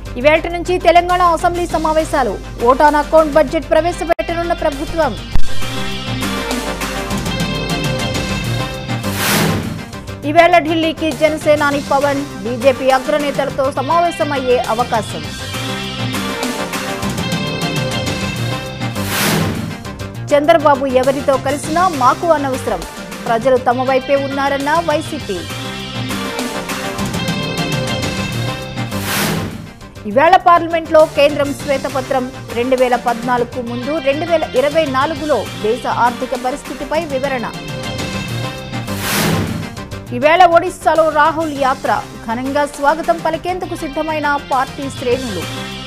ఇవేళ్టి నుంచి తెలంగాణ అసెంబ్లీ సమావేశాలు vote on account budget ప్రవేశపెట్టనున్న ప్రభుత్వం ఈవేళ ఢిల్లీకి జనసేనాని పవన్ బీజేపీ అగ్రనేతలతో సమావేశమయ్యే అవకాశం చంద్రబాబు ఎవరితో కలిసినా మాకు అనవసరం ప్రజలు తమ వైపే ఉన్నారన్న వైసీపీ ఈవేళ పార్లమెంట్లో కేంద్రం శ్వేతపత్రం రెండు వేల పద్నాలుగు ముందు రెండు వేల ఇరవై నాలుగులో దేశ ఆర్థిక పరిస్థితిపై వివరణ ఈవేళ ఒడిశాలో రాహుల్ యాత్ర ఘనంగా స్వాగతం పలికేందుకు సిద్ధమైన పార్టీ శ్రేణులు